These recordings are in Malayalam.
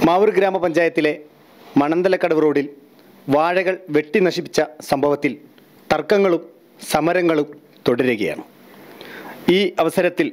മാവൂർ ഗ്രാമപഞ്ചായത്തിലെ മണന്തലക്കടവ് റോഡിൽ വാഴകൾ വെട്ടി നശിപ്പിച്ച സംഭവത്തിൽ തർക്കങ്ങളും സമരങ്ങളും തുടരുകയാണ് ഈ അവസരത്തിൽ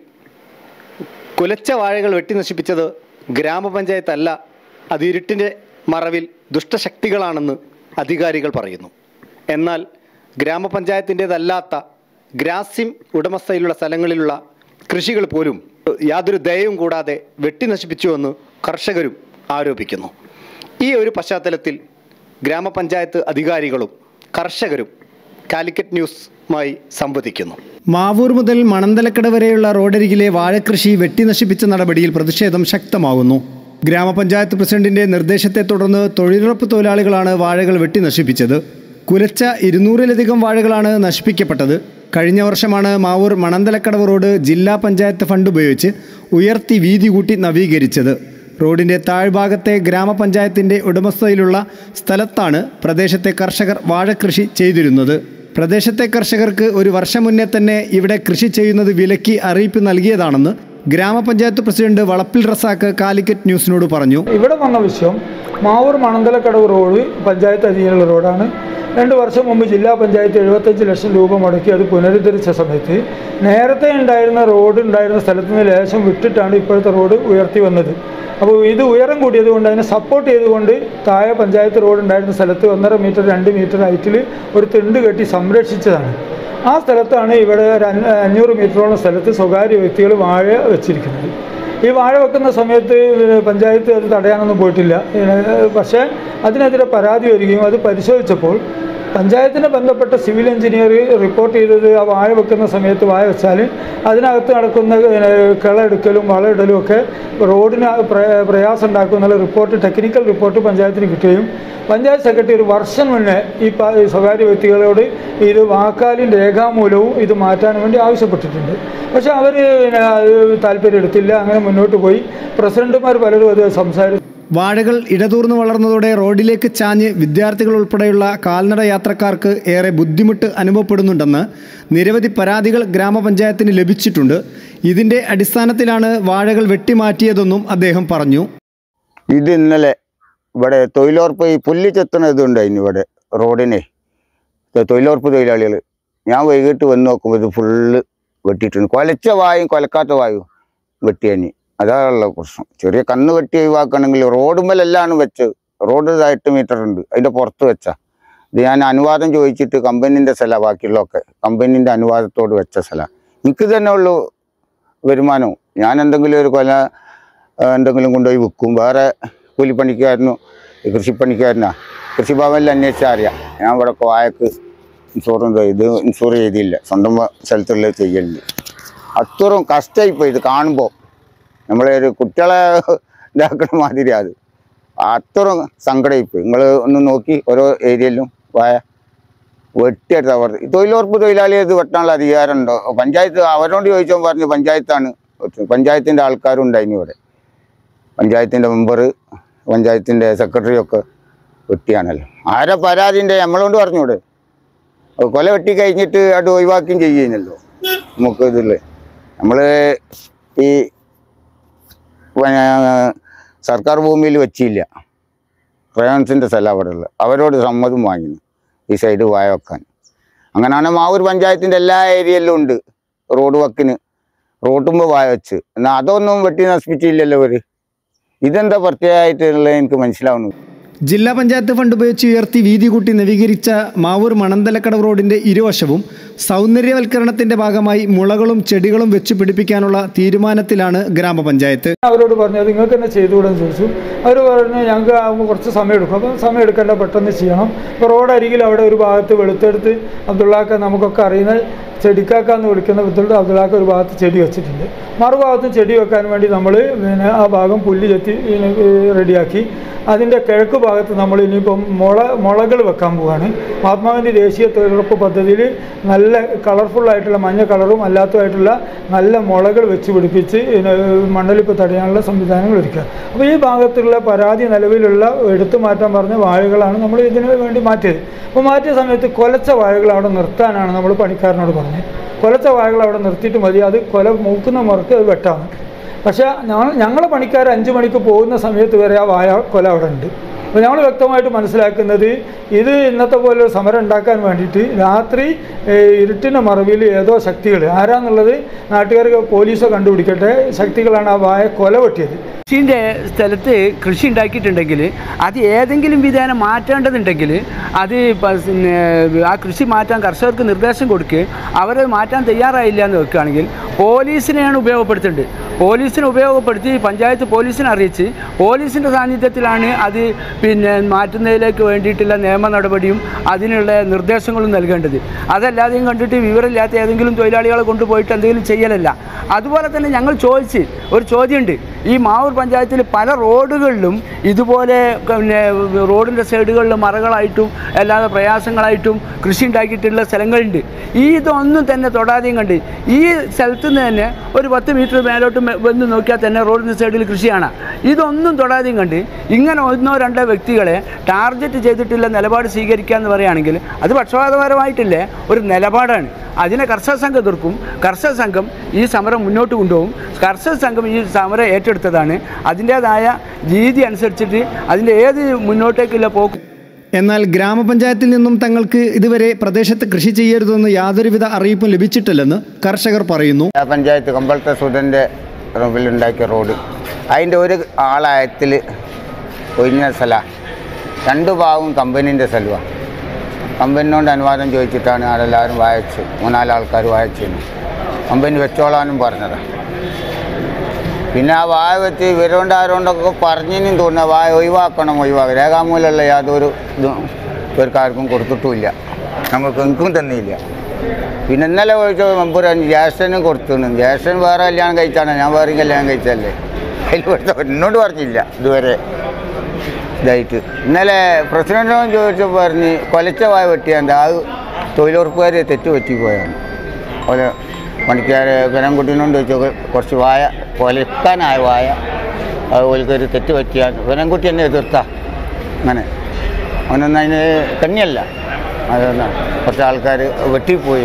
കുലച്ച വാഴകൾ വെട്ടി നശിപ്പിച്ചത് ഗ്രാമപഞ്ചായത്തല്ല അത് ഇരുട്ടിൻ്റെ മറവിൽ ദുഷ്ടശക്തികളാണെന്ന് അധികാരികൾ പറയുന്നു എന്നാൽ ഗ്രാമപഞ്ചായത്തിൻ്റേതല്ലാത്ത ഗ്രാസിം ഉടമസ്ഥയിലുള്ള സ്ഥലങ്ങളിലുള്ള കൃഷികൾ പോലും യാതൊരു ദയവും കൂടാതെ വെട്ടി നശിപ്പിച്ചുവെന്ന് കർഷകരും ആരോപിക്കുന്നു ഈ ഒരു പശ്ചാത്തലത്തിൽ ഗ്രാമപഞ്ചായത്ത് അധികാരികളും കർഷകരും കാലിക്കറ്റ് ന്യൂസുമായി സംവദിക്കുന്നു മാവൂർ മുതൽ മണന്തലക്കട വരെയുള്ള റോഡരികിലെ വാഴക്കൃഷി വെട്ടി നശിപ്പിച്ച നടപടിയിൽ പ്രതിഷേധം ശക്തമാകുന്നു ഗ്രാമപഞ്ചായത്ത് പ്രസിഡന്റിന്റെ നിർദ്ദേശത്തെ തുടർന്ന് തൊഴിലുറപ്പ് തൊഴിലാളികളാണ് വാഴകൾ വെട്ടി നശിപ്പിച്ചത് കുലച്ച ഇരുന്നൂറിലധികം വാഴകളാണ് നശിപ്പിക്കപ്പെട്ടത് കഴിഞ്ഞ വർഷമാണ് മാവൂർ മണന്തലക്കടവ് റോഡ് ജില്ലാ പഞ്ചായത്ത് ഫണ്ട് ഉപയോഗിച്ച് ഉയർത്തി വീതി കൂട്ടി നവീകരിച്ചത് റോഡിന്റെ താഴ്ഭാഗത്തെ ഗ്രാമപഞ്ചായത്തിന്റെ ഉടമസ്ഥതയിലുള്ള സ്ഥലത്താണ് പ്രദേശത്തെ കർഷകർ വാഴക്കൃഷി ചെയ്തിരുന്നത് പ്രദേശത്തെ കർഷകർക്ക് ഒരു വർഷം മുന്നേ തന്നെ ഇവിടെ കൃഷി ചെയ്യുന്നത് വിലക്കി അറിയിപ്പ് നൽകിയതാണെന്ന് ഗ്രാമപഞ്ചായത്ത് പ്രസിഡന്റ് വളപ്പിൽ റസാക്ക് കാലിക്കറ്റ് ന്യൂസിനോട് പറഞ്ഞു ഇവിടെ വന്ന വിഷയം മാവൂർ മണന്തലക്കടവ് റോഡ് പഞ്ചായത്ത് അധീനമുള്ള റോഡാണ് രണ്ട് വർഷം മുമ്പ് ജില്ലാ പഞ്ചായത്ത് എഴുപത്തഞ്ച് ലക്ഷം രൂപ മുടക്കി അത് പുനരുദ്ധരിച്ച സമയത്ത് നേരത്തെ ഉണ്ടായിരുന്ന റോഡ് ഉണ്ടായിരുന്ന സ്ഥലത്ത് നിന്ന് ലേശം വിട്ടിട്ടാണ് ഇപ്പോഴത്തെ റോഡ് ഉയർത്തി വന്നത് അപ്പോൾ ഇത് ഉയരം കൂടിയത് കൊണ്ട് അതിനെ സപ്പോർട്ട് ചെയ്തുകൊണ്ട് താഴെ പഞ്ചായത്ത് റോഡ് ഉണ്ടായിരുന്ന സ്ഥലത്ത് ഒന്നര മീറ്റർ രണ്ട് മീറ്റർ ഹൈറ്റിൽ ഒരു തിണ്ട് കെട്ടി സംരക്ഷിച്ചതാണ് ആ സ്ഥലത്താണ് ഇവിടെ ഒരു അഞ്ഞ- അഞ്ഞൂറ് മീറ്ററോളം സ്ഥലത്ത് സ്വകാര്യ വ്യക്തികൾ വാഴ വെച്ചിരിക്കുന്നത് ഈ വാഴ വെക്കുന്ന സമയത്ത് പഞ്ചായത്ത് അത് തടയാനൊന്നും പോയിട്ടില്ല ഏഹ് പക്ഷേ അതിനെതിരെ പരാതി വരികയും അത് പരിശോധിച്ചപ്പോൾ പഞ്ചായത്തിന് ബന്ധപ്പെട്ട സിവിൽ എഞ്ചിനീയർ റിപ്പോർട്ട് ചെയ്തത് ആ വാഴ വെക്കുന്ന സമയത്ത് വാഴ വെച്ചാൽ അതിനകത്ത് നടക്കുന്ന ഏഹ് കിളയെടുക്കലും വളമിടലും ഒക്കെ റോഡിന് പ്ര- പ്രയാസം ഉണ്ടാക്കും എന്നുള്ള റിപ്പോർട്ട് ടെക്നിക്കൽ റിപ്പോർട്ട് പഞ്ചായത്തിന് കിട്ടുകയും പഞ്ചായത്ത് സെക്രട്ടറി ഒരു വർഷം മുന്നേ ഈ പ- ഈ സ്വകാര്യ വ്യക്തികളോട് ഇത് വാക്കാലും രേഖാമൂലവും ഇത് മാറ്റാൻ വേണ്ടി ആവശ്യപ്പെട്ടിട്ടുണ്ട് പക്ഷെ അവർ താല്പര്യം എടുത്തില്ല അങ്ങനെ മുന്നോട്ട് പോയി പ്രസിഡന്റുമാർ പലരും അത് സംസാരിച്ചു വാഴകൾ ഇടതൂർന്നു വളർന്നതോടെ റോഡിലേക്ക് ചാഞ്ഞ് വിദ്യാർത്ഥികൾ ഉൾപ്പെടെയുള്ള കാൽനട യാത്രക്കാർക്ക് ഏറെ ബുദ്ധിമുട്ട് അനുഭവപ്പെടുന്നുണ്ടെന്ന് നിരവധി പരാതികൾ ഗ്രാമപഞ്ചായത്തിന് ലഭിച്ചിട്ടുണ്ട് ഇതിന്റെ അടിസ്ഥാനത്തിലാണ് വാഴകൾ വെട്ടിമാറ്റിയതെന്നും അദ്ദേഹം പറഞ്ഞു ഇത് ഇന്നലെ ഇവിടെ തൊഴിലുറപ്പ് ഈ പുല്ല് ചെത്തണ ഇതുണ്ടായിരുന്നു ഇവിടെ റോഡിനെ ഇത് തൊഴിലുറപ്പ് തൊഴിലാളികൾ ഞാൻ വൈകിട്ട് വന്ന് നോക്കുമ്പോൾ ഇത് ഫുള്ള് വെട്ടിയിട്ടുണ്ട് കൊലച്ച വായും കൊലക്കാത്ത വായും വെട്ടിയഞ്ഞി അതാണുള്ള പ്രശ്നം ചെറിയ കന്ന് വെട്ടി ഒഴിവാക്കണമെങ്കിൽ റോഡുമ്മലെല്ലാണ് വെച്ചത് റോഡ് ഇതാ എട്ട് മീറ്റർ ഉണ്ട് അതിൻ്റെ പുറത്ത് വെച്ചാ ഇത് ഞാൻ അനുവാദം ചോദിച്ചിട്ട് കമ്പനീൻ്റെ സ്ഥലമാണ് ബാക്കിയുള്ളതൊക്കെ കമ്പനീൻ്റെ അനുവാദത്തോട് വെച്ച സ്ഥലമാണ് എനിക്ക് തന്നെ ഉള്ളു വരുമാനവും ഞാൻ എന്തെങ്കിലും ഒരു കൊല ആ, എന്തെങ്കിലും കൊണ്ടുപോയി വിൽക്കും വേറെ കൂലിപ്പണിക്കാരനോ കൃഷിപ്പണിക്കാരനാ കൃഷിഭവനിൽ അന്വേഷിച്ചാൽ അറിയാം ഞാൻ ഇവിടെ വായക്ക് ഇൻഷുറൻസ് ഇത് ഇൻഷുർ ചെയ്തില്ല സ്വന്തം വ- സ്ഥലത്തുള്ളത് ചെയ്യലില്ല അത്രയും കഷ്ടമായിപ്പോയി ഇത് കാണുമ്പോൾ നമ്മളെ ഒരു കുട്ടികളെ ഇതാക്കണ മാതിരി അത് അത്രയും സങ്കടമായിപ്പോയി നിങ്ങൾ ഒന്ന് നോക്കി ഓരോ ഏരിയയിലും വായ വെട്ടിയെടുത്താൽ പറഞ്ഞു തൊഴിലുറപ്പ് തൊഴിലാളി ഇത് വെട്ടാനുള്ള അധികാരമുണ്ടോ പഞ്ചായത്ത് അവരോട് ചോദിച്ചപ്പോൾ പറഞ്ഞു പഞ്ചായത്താണ് വെട്ടുന്നത്. പഞ്ചായത്തിൻ്റെ ആൾക്കാരും ഉണ്ടായിന് ഇവിടെ പഞ്ചായത്തിൻ്റെ മെമ്പർ പഞ്ചായത്തിൻ്റെ സെക്രട്ടറി ഒക്കെ വെട്ടിയാണല്ലോ ആരെ പരാതിൻ്റെ നമ്മളോട് പറഞ്ഞൂടെ അത് കൊല വെട്ടി കഴിഞ്ഞിട്ട് അത് ഒഴിവാക്കുകയും ചെയ്യുന്നല്ലോ നമുക്ക് ഇതിൽ നമ്മൾ ഈ പിന്നെ സർക്കാർ ഭൂമിയിൽ വെച്ചില്ല ക്രയോൺസിൻ്റെ സ്ഥലം അവിടെ ഉള്ളത് അവരോട് സമ്മതം വാങ്ങി ഈ സൈഡ് വായ വെക്കാൻ അങ്ങനെയാണ് മാവൂർ പഞ്ചായത്തിൻ്റെ എല്ലാ ഏരിയയിലും ഉണ്ട് റോഡ് വക്കിന് റോട്ടുമ്പോൾ വായ വെച്ച് എന്നാൽ അതൊന്നും വെട്ടി നശിപ്പിച്ചില്ലല്ലോ അവർ ഇതെന്താ പ്രത്യേകമായിട്ടുള്ളത് എനിക്ക് മനസ്സിലാവുന്നു ജില്ലാ പഞ്ചായത്ത് ഫണ്ട് ഉപയോഗിച്ച് ഉയർത്തി വീതി കൂട്ടി നവീകരിച്ച മാവൂർ മണന്തലക്കടവ് റോഡിന്റെ ഇരുവശവും സൗന്ദര്യവൽക്കരണത്തിന്റെ ഭാഗമായി മുളകളും ചെടികളും വെച്ച് പിടിപ്പിക്കാനുള്ള തീരുമാനത്തിലാണ് ഗ്രാമപഞ്ചായത്ത് അവരോട് പറഞ്ഞു അത് നിങ്ങൾക്ക് തന്നെ ചെയ്തുകൂടെന്ന് ചോദിച്ചു അവർ പറഞ്ഞു ഞങ്ങൾക്ക് ആകുമ്പോൾ കുറച്ച് സമയം എടുക്കും അപ്പം സമയം എടുക്കേണ്ട പെട്ടെന്ന് ചെയ്യണം അപ്പോൾ റോഡ് അരികിൽ അവിടെ ഒരു ഭാഗത്ത് വെളുത്തെടുത്ത് അബ്ദുള്ളാക്ക നമുക്കൊക്കെ അറിയുന്ന ചെടിക്കാക്ക എന്ന് വിളിക്കുന്ന വിധത്തിൽ അബ്ദുള്ളാക്ക ഒരു ഭാഗത്ത് ചെടി വെച്ചിട്ടുണ്ട് മറുഭാഗത്തും ചെടി വെക്കാൻ വേണ്ടി നമ്മൾ പിന്നെ ആ ഭാഗം പുല്ല് ചെത്തി പിന്നെ, ഏ, റെഡിയാക്കി അതിൻ്റെ കിഴക്ക് ഭാഗത്ത് നമ്മൾ ഇനിയിപ്പം മുള മുളകൾ വെക്കാൻ പോവുകയാണ് മഹാത്മാഗാന്ധി ദേശീയ തൊഴിലുറപ്പ് പദ്ധതിയിൽ നല്ല കളർഫുൾ ആയിട്ടുള്ള മഞ്ഞ കളറും അല്ലാത്തതായിട്ടുള്ള നല്ല മുളകൾ വെച്ച് പിടിപ്പിച്ച് ഇതിന് മണ്ണൊലിപ്പ് തടയാനുള്ള സംവിധാനങ്ങൾ ഒരുക്കുക അപ്പോൾ ഈ ഭാഗത്തുള്ള പരാതി നിലവിലുള്ള എടുത്തു മാറ്റാൻ പറഞ്ഞ വാഴകളാണ് നമ്മൾ ഇതിന് വേണ്ടി മാറ്റിയത് അപ്പോൾ മാറ്റിയ സമയത്ത് കൊലച്ച വാഴകൾ അവിടെ നിർത്താനാണ് നമ്മൾ പണിക്കാരനോട് പറഞ്ഞത് കൊലച്ച വാഴകൾ അവിടെ നിർത്തിയിട്ട് മതി അത് കൊല മൂക്കുന്ന മുറക്ക് അത് വെട്ടാണ് പക്ഷേ ഞങ്ങൾ ഞങ്ങളെ പണിക്കാർ അഞ്ച് മണിക്ക് പോകുന്ന സമയത്ത് വരെ ആ വാഴ കൊല അവിടെ ഉണ്ട് അപ്പോൾ ഞങ്ങൾ വ്യക്തമായിട്ട് മനസ്സിലാക്കുന്നത് ഇത് ഇന്നത്തെ പോലെ ഒരു സമരം ഉണ്ടാക്കാൻ വേണ്ടിയിട്ട് രാത്രി ഏഹ്, ഇരുട്ടിൻ്റെ മറവിൽ ഏതോ ശക്തികൾ ആരാന്നുള്ളത് നാട്ടുകാർക്ക് പോലീസോ കണ്ടുപിടിക്കട്ടെ ശക്തികളാണ് ആ വാഴ കൊല വെട്ടിയത് കൃഷിൻ്റെ സ്ഥലത്ത് കൃഷി ഉണ്ടാക്കിയിട്ടുണ്ടെങ്കിൽ അത് ഏതെങ്കിലും വിധേന മാറ്റേണ്ടതുണ്ടെങ്കിൽ അത് പ- പിന്നെ ആ കൃഷി മാറ്റാൻ കർഷകർക്ക് നിർദ്ദേശം കൊടുക്കുക അവരത് മാറ്റാൻ തയ്യാറായില്ല എന്ന് വെക്കുകയാണെങ്കിൽ പോലീസിനെയാണ് ഉപയോഗപ്പെടുത്തേണ്ടത് പോലീസിനെ ഉപയോഗപ്പെടുത്തി പഞ്ചായത്ത് പോലീസിനെ അറിയിച്ച് പോലീസിൻ്റെ സാന്നിധ്യത്തിലാണ് അത് പിന്നെ മാറ്റുന്നതിലേക്ക് വേണ്ടിയിട്ടുള്ള നിയമ നടപടിയും അതിനുള്ള നിർദ്ദേശങ്ങളും നൽകേണ്ടത് അതല്ലാതെയും കണ്ടിട്ട് വിവരമില്ലാത്ത ഏതെങ്കിലും തൊഴിലാളികളെ കൊണ്ടുപോയിട്ട് എന്തെങ്കിലും ചെയ്യലല്ല അതുപോലെ തന്നെ ഞങ്ങൾ ചോദിച്ച് ഒരു ചോദ്യമുണ്ട് ഈ മാവൂർ പഞ്ചായത്തിൽ പല റോഡുകളിലും ഇതുപോലെ പിന്നെ റോഡിൻ്റെ സൈഡുകളിൽ മറകളായിട്ടും അല്ലാതെ പ്രയാസങ്ങളായിട്ടും കൃഷി ഉണ്ടാക്കിയിട്ടുള്ള സ്ഥലങ്ങളുണ്ട് ഈ ഇതൊന്നും തന്നെ തൊടാതെയും കണ്ട് ഈ സ്ഥലത്ത് നിന്ന് തന്നെ ഒരു പത്ത് മീറ്റർ മേലോട്ട് മെ- വന്ന് നോക്കിയാൽ തന്നെ റോഡിൻ്റെ സൈഡിൽ കൃഷിയാണ് ഇതൊന്നും തൊടാതെയും കണ്ട് ഇങ്ങനെ ഒന്നോ രണ്ടോ വ്യക്തികളെ ടാർഗറ്റ് ചെയ്തിട്ടുള്ള നിലപാട് സ്വീകരിക്കുക എന്ന് പറയുകയാണെങ്കിൽ അത് പക്ഷപാതപരമായിട്ടില്ല ഒരു നിലപാടാണ് അതിനെ കർഷക സംഘം എതിർക്കും കർഷക സംഘം ഈ സമരം മുന്നോട്ട് കൊണ്ടുപോകും കർഷക സംഘം ഈ സമരം ഏറ്റെടുത്തതാണ് അതിൻ്റേതായ രീതി അനുസരിച്ചിട്ട് അതിൻ്റെ ഏത് മുന്നോട്ടേക്കുള്ള പോക്ക് എന്നാൽ ഗ്രാമപഞ്ചായത്തിൽ നിന്നും തങ്ങൾക്ക് ഇതുവരെ പ്രദേശത്ത് കൃഷി ചെയ്യരുതെന്ന് യാതൊരുവിധ അറിയിപ്പും ലഭിച്ചിട്ടില്ലെന്ന് കർഷകർ പറയുന്നു ജില്ലാ പഞ്ചായത്ത് കമ്പളത്തെ സുധൻ്റെ റോഡിലുണ്ടാക്കിയ റോഡ് അതിൻ്റെ ഒരു ആളായത്തിൽ ഒഴിഞ്ഞ സ്ഥല രണ്ട് ഭാഗവും കമ്പനീൻ്റെ സ്ഥലമാണ് കമ്പനിനോട് അനുവാദം ചോദിച്ചിട്ടാണ് ആടെല്ലാവരും വായിച്ച് മൂന്നാല് ആൾക്കാർ വായിച്ചിരുന്നു കമ്പനി വെച്ചോളാനും പറഞ്ഞതാണ് പിന്നെ ആ വായ വെച്ച് ഇവരോണ്ട് ആരോണ്ടൊക്കെ പറഞ്ഞിനും തോന്നുന്ന വായ ഒഴിവാക്കണം ഒഴിവാക്കണം രേഖാമൂലമുള്ള യാതൊരു ഇതും ഇവർക്കാർക്കും കൊടുത്തിട്ടുമില്ല നമുക്ക് എനിക്കും തന്നില്ല പിന്നെ ഇന്നലെ ചോദിച്ച മെമ്പുരാൻ ജ്യേഷ്ഠനും കൊടുത്തിരുന്നു ജ്യേഷ്ഠൻ വേറെ കല്യാണം കഴിച്ചാണ് ഞാൻ വേറെ കല്യാണം കഴിച്ചല്ലേ അതിൽ കൊടുത്ത എന്നോട് പറഞ്ഞില്ല ഇതുവരെ ഇതായിട്ട് ഇന്നലെ പ്രസിഡന്റിനോട് ചോദിച്ചപ്പോൾ പറഞ്ഞ് കൊലച്ച വായ വെട്ടിയാണ്ട് ആ തൊഴിലുറപ്പുകാർ തെറ്റ് പറ്റിപ്പോയാണ് ഓരോ പണിക്കാരെ പെരൻകുട്ടീനോട് ചോദിച്ചു കുറച്ച് വായ കൊലക്കാനായ വായ അതുപോലെ ഒരു തെറ്റ് പറ്റിയാൽ പെരൻകുട്ടി എന്നെ എതിർത്താ അങ്ങനെ അവനൊന്നും അതിന് കണ്ണിയല്ല അതൊന്നും കുറച്ച് ആൾക്കാർ വെട്ടിപ്പോയി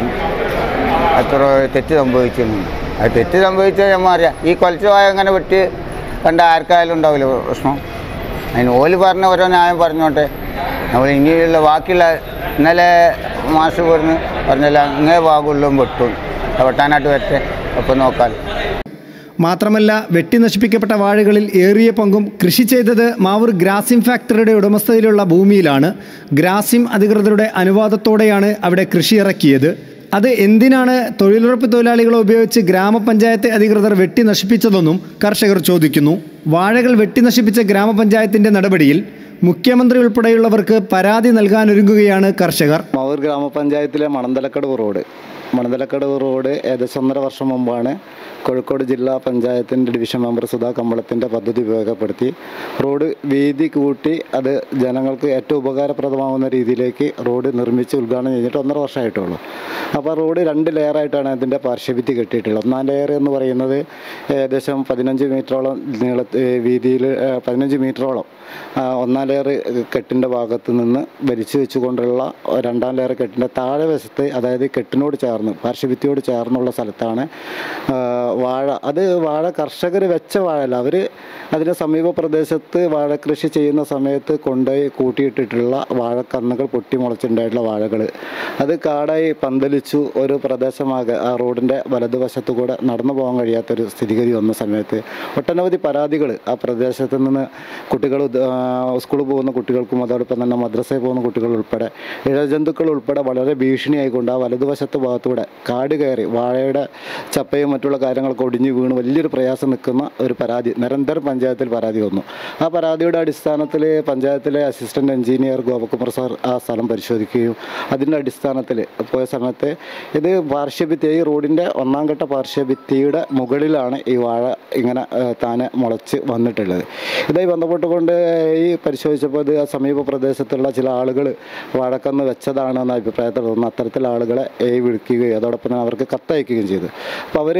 അത്ര തെറ്റ് സംഭവിച്ചിരുന്നു അത് തെറ്റ് സംഭവിച്ചാൽ നമ്മൾ അറിയാം ഈ കൊലച്ച വായ അങ്ങനെ വെട്ടി കണ്ട ആർക്കായാലും ഉണ്ടാവില്ല പ്രശ്നം അതിന് ഓല് പറഞ്ഞ ഓരോ ന്യായം പറഞ്ഞോട്ടെ നമ്മൾ ഇനിയുള്ള ബാക്കിയുള്ള ഇന്നലെ മാഷ് പറഞ്ഞ് പറഞ്ഞല്ല ഇങ്ങേ ഭാഗമുള്ളതും വെട്ടും വെട്ടാനായിട്ട് വരട്ടെ അപ്പം നോക്കാമല്ലോ മാത്രമല്ല വെട്ടി നശിപ്പിക്കപ്പെട്ട വാഴകളിൽ ഏറിയ പങ്കും കൃഷി ചെയ്തത് മാവൂർ ഗ്രാസിം ഫാക്ടറിയുടെ ഉടമസ്ഥതയിലുള്ള ഭൂമിയിലാണ് ഗ്രാസിം അധികൃതരുടെ അനുവാദത്തോടെയാണ് അവിടെ കൃഷി ഇറക്കിയത് അത് എന്തിനാണ് തൊഴിലുറപ്പ് തൊഴിലാളികളെ ഉപയോഗിച്ച് ഗ്രാമപഞ്ചായത്ത് അധികൃതർ വെട്ടി നശിപ്പിച്ചതെന്നും കർഷകർ ചോദിക്കുന്നു വാഴകൾ വെട്ടി നശിപ്പിച്ച ഗ്രാമപഞ്ചായത്തിന്റെ നടപടിയിൽ മുഖ്യമന്ത്രി ഉൾപ്പെടെയുള്ളവർക്ക് പരാതി നൽകാനൊരുങ്ങുകയാണ് കർഷകർ മാവൂർ ഗ്രാമപഞ്ചായത്തിലെ മണന്തലക്കടവ് റോഡ് മണന്തലക്കടവ് റോഡ് ഏകദേശം ഒന്നര വർഷം മുമ്പാണ് കോഴിക്കോട് ജില്ലാ പഞ്ചായത്തിൻ്റെ ഡിവിഷൻ മെമ്പർ സുധാ കമ്പളത്തിൻ്റെ പദ്ധതി ഉപയോഗപ്പെടുത്തി റോഡ് വീതി കൂട്ടി അത് ജനങ്ങൾക്ക് ഏറ്റവും ഉപകാരപ്രദമാകുന്ന രീതിയിലേക്ക് റോഡ് നിർമ്മിച്ച് ഉദ്ഘാടനം ചെയ്തിട്ട് ഒന്നര വർഷമായിട്ടുള്ളൂ അപ്പോൾ റോഡ് രണ്ട് ലെയറായിട്ടാണ് അതിൻ്റെ പാർശ്വഭിത്തി കെട്ടിയിട്ടുള്ളത് ഒന്നാം ലെയർ എന്ന് പറയുന്നത് ഏകദേശം പതിനഞ്ച് മീറ്ററോളം നീള വീതിയിൽ പതിനഞ്ച് മീറ്ററോളം ആ, ഒന്നാം ലെയർ കെട്ടിൻ്റെ ഭാഗത്ത് നിന്ന് വലിച്ചു വെച്ചുകൊണ്ടുള്ള രണ്ടാം ലെയർ കെട്ടിൻ്റെ താഴെ വശത്ത് അതായത് കെട്ടിനോട് ചേർന്ന് പാർശ്വഭിത്തിയോട് ചേർന്നുള്ള സ്ഥലത്താണ് ആ, വാഴ അത് വാഴ കർഷകർ വെച്ച വാഴല്ല അവർ അതിന് സമീപ പ്രദേശത്ത് വാഴ കൃഷി ചെയ്യുന്ന സമയത്ത് കൊണ്ടുപോയി കൂട്ടിയിട്ടിട്ടുള്ള വാഴക്കന്നുകൾ പൊട്ടി മുളച്ചിട്ടുണ്ടായിട്ടുള്ള വാഴകൾ അത് കാടായി പന്തലിച്ചു ഒരു പ്രദേശമാകെ ആ റോഡിൻ്റെ വലതുവശത്തു കൂടെ നടന്നു പോകാൻ കഴിയാത്തൊരു സ്ഥിതിഗതി വന്ന സമയത്ത് ഒട്ടനവധി പരാതികൾ ആ പ്രദേശത്ത് നിന്ന് കുട്ടികൾ സ്കൂളിൽ പോകുന്ന കുട്ടികൾക്കും അതോടൊപ്പം തന്നെ മദ്രസയിൽ പോകുന്ന കുട്ടികൾ ഉൾപ്പെടെ ഇഴജന്തുക്കൾ ഉൾപ്പെടെ വളരെ ഭീഷണിയായിക്കൊണ്ട് ആ വലതുവശത്ത് ഭാഗത്തൂടെ കാട് കയറി വാഴയുടെ ചപ്പയും മറ്റുള്ള കാര്യങ്ങളൊക്കെ ഒടിഞ്ഞു വീണ് വലിയൊരു പ്രയാസം നിൽക്കുന്ന ഒരു പരാതി നിരന്തരം പഞ്ചായത്തിൽ പരാതി വന്നു ആ പരാതിയുടെ അടിസ്ഥാനത്തിൽ പഞ്ചായത്തിലെ അസിസ്റ്റന്റ് എഞ്ചിനീയർ ഗോപകുമാർ സാർ ആ സ്ഥലം പരിശോധിക്കുകയും അതിൻ്റെ അടിസ്ഥാനത്തിൽ പോയ സമയത്ത് ഇത് പാർശ്വഭിത്തി ഈ റോഡിൻ്റെ ഒന്നാം ഘട്ട പാർശ്വഭിത്തിയുടെ മുകളിലാണ് ഈ വാഴ ഇങ്ങനെ ഏഹ്, താനെ മുളച്ച് വന്നിട്ടുള്ളത് ഇതായി ബന്ധപ്പെട്ടുകൊണ്ട് ഈ പരിശോധിച്ചപ്പോൾ ഇത് ആ സമീപ പ്രദേശത്തുള്ള ചില ആളുകൾ വാഴക്കന്ന് വെച്ചതാണെന്ന അഭിപ്രായത്തിൽ തോന്നുന്നു അത്തരത്തിലുള്ള ആളുകളെ ഈ വിളിക്കുകയും അതോടൊപ്പം തന്നെ അവർക്ക് കത്തയക്കുകയും ചെയ്തു അപ്പോൾ അവർ പഞ്ചായത്ത്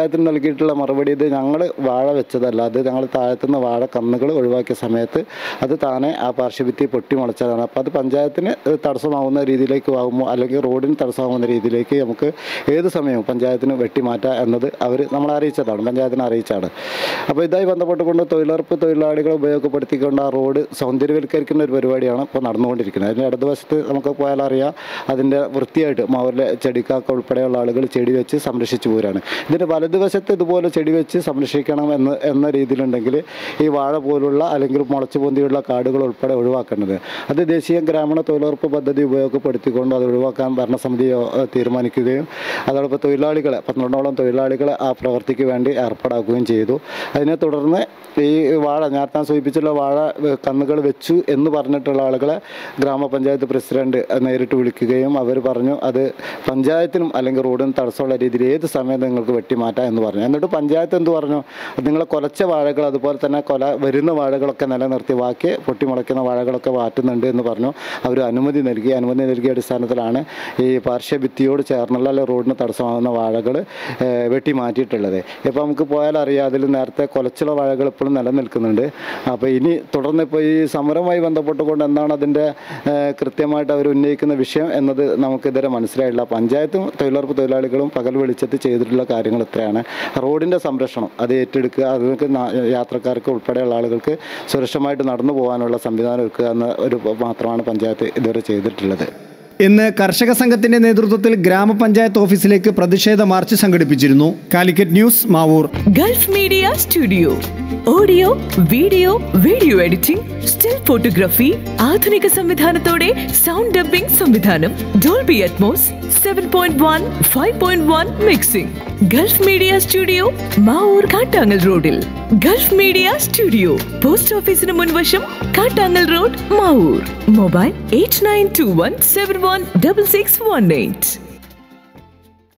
പഞ്ചായത്തിന് നൽകിയിട്ടുള്ള മറുപടി ഇത് ഞങ്ങൾ വാഴ വെച്ചതല്ല അത് ഞങ്ങൾ താഴത്തുനിന്ന് വാഴ കന്നുകൾ ഒഴിവാക്കിയ സമയത്ത് അത് താനെ ആ പാർശ്വഭിത്തി പൊട്ടി മുളച്ചതാണ് അപ്പോൾ അത് പഞ്ചായത്തിന് തടസ്സമാവുന്ന രീതിയിലേക്ക് ആകുമ്പോൾ അല്ലെങ്കിൽ റോഡിന് തടസ്സമാവുന്ന രീതിയിലേക്ക് നമുക്ക് ഏത് സമയവും പഞ്ചായത്തിന് വെട്ടിമാറ്റാം എന്നത് അവർ നമ്മളെ അറിയിച്ചതാണ് പഞ്ചായത്തിനെ അറിയിച്ചാണ് അപ്പോൾ ഇതായി ബന്ധപ്പെട്ടുകൊണ്ട് തൊഴിലുറപ്പ് തൊഴിലാളികളെ ഉപയോഗപ്പെടുത്തിക്കൊണ്ട് ആ റോഡ് സൗന്ദര്യവൽക്കരിക്കുന്ന ഒരു പരിപാടിയാണ് ഇപ്പോൾ നടന്നുകൊണ്ടിരിക്കുന്നത് അതിൻ്റെ ഇടതുവശത്ത് നമുക്ക് പോയാൽ അറിയാം അതിൻ്റെ വൃത്തിയായിട്ട് മാവൂരിലെ ചെടിക്കാക്ക ഉൾപ്പെടെയുള്ള ആളുകൾ ചെടി വെച്ച് സംരക്ഷിച്ചു പോരാണ് ഇതിൻ്റെ വലതുവശത്ത് ഇതുപോലെ ചെടി വെച്ച് സംരക്ഷിക്കണം എന്ന് എന്ന രീതിയിലുണ്ടെങ്കിൽ ഈ വാഴ പോലുള്ള അല്ലെങ്കിൽ മുളച്ചു പൊന്തിയുള്ള കാടുകൾ ഉൾപ്പെടെ ഒഴിവാക്കേണ്ടത് അത് ദേശീയ ഗ്രാമീണ തൊഴിലുറപ്പ് പദ്ധതി ഉപയോഗപ്പെടുത്തിക്കൊണ്ട് അത് ഒഴിവാക്കാൻ ഭരണസമിതി യോ- തീരുമാനിക്കുകയും അതോടൊപ്പം തൊഴിലാളികളെ പന്ത്രണ്ടോളം തൊഴിലാളികളെ ആ പ്രവൃത്തിക്ക് വേണ്ടി ഏർപ്പാടാക്കുകയും ചെയ്തു അതിനെ തുടർന്ന് ഈ വാഴ നേരത്തെ ഞാൻ സൂചിപ്പിച്ചുള്ള വാഴ ഏഹ്, കന്നുകൾ വെച്ചു എന്ന് പറഞ്ഞിട്ടുള്ള ആളുകളെ ഗ്രാമപഞ്ചായത്ത് പ്രസിഡന്റ് നേരിട്ട് വിളിക്കുകയും അവർ പറഞ്ഞു അത് പഞ്ചായത്തിനും അല്ലെങ്കിൽ റോഡിനും തടസ്സമുള്ള രീതിയിൽ ഏത് സമയം നിങ്ങൾക്ക് വെട്ടിമാറ്റാം എന്ന് പറഞ്ഞു എന്നിട്ട് പഞ്ചായത്ത് എന്ത് പറഞ്ഞു നിങ്ങളെ കൊലച്ച വാഴകൾ അതുപോലെ തന്നെ കൊല വരുന്ന വാഴകളൊക്കെ നിലനിർത്തി ബാക്കി പൊട്ടിമുളയ്ക്കുന്ന വാഴകളൊക്കെ മാറ്റുന്നുണ്ട് എന്ന് പറഞ്ഞു അവർ അനുമതി നൽകി അനുമതി നൽകിയ അടിസ്ഥാനത്തിലാണ് ഈ പാർശ്വഭിത്തിയോട് ചേർന്നുള്ള അല്ലെങ്കിൽ റോഡിന് തടസ്സമാകുന്ന വാഴകൾ ഏഹ്, വെട്ടി മാറ്റിയിട്ടുള്ളത് ഇപ്പോൾ നമുക്ക് പോയാൽ അറിയാം അതിൽ നേരത്തെ കൊലച്ചുള്ള വാഴകൾ ഇപ്പോഴും നിലനിൽക്കുന്നുണ്ട് അപ്പോൾ ഇനി തുടർന്ന് ഇപ്പോൾ ഈ സമരവുമായി ബന്ധപ്പെട്ടുകൊണ്ട് എന്താണ് അതിൻ്റെ ഏഹ്, കൃത്യമായിട്ട് അവർ ഉന്നയിക്കുന്ന വിഷയം എന്നത് നമുക്കിതുവരെ മനസ്സിലായില്ല പഞ്ചായത്തും തൊഴിലുറപ്പ് തൊഴിലാളികളും പകൽ വെളിച്ചത്ത് ചെയ്തിട്ടുള്ള കാര്യങ്ങൾ ഇത്രയാണ് റോഡിൻ്റെ സംരക്ഷണം അത് ഏറ്റെടുക്കുക അതിനൊക്കെ നാ- യാത്രക്കാർക്ക് ഉൾപ്പെടെയുള്ള ആളുകൾക്ക് സുരക്ഷമായിട്ട് നടന്നു പോകാനുള്ള സംവിധാനം ഒരുക്കുക എന്ന ഒരു മാത്രമാണ് പഞ്ചായത്ത് ഇതുവരെ ചെയ്തിട്ടുള്ളത് ഇന്ന് കർഷക സംഘത്തിന്റെ നേതൃത്വത്തിൽ ഗ്രാമപഞ്ചായത്ത് ഓഫീസിലേക്ക് പ്രതിഷേധ മാർച്ച് സംഘടിപ്പിച്ചിരുന്നു Calicut news Mavoor Gulf Media Studio audio video video editing still photography ആധുനിക സംവിധാനത്തോടെ സൗണ്ട് ഡബിംഗ് സംവിധാനം Dolby Atmos seven point one five point one mixing Gulf Media Studio Mavoor Kattangal റോഡിൽ ഗൾഫ് മീഡിയ സ്റ്റുഡിയോ പോസ്റ്റ് ഓഫീസിന് മുൻവശം Kattangal road Mavoor mobile eight nine two one seven one double six one eight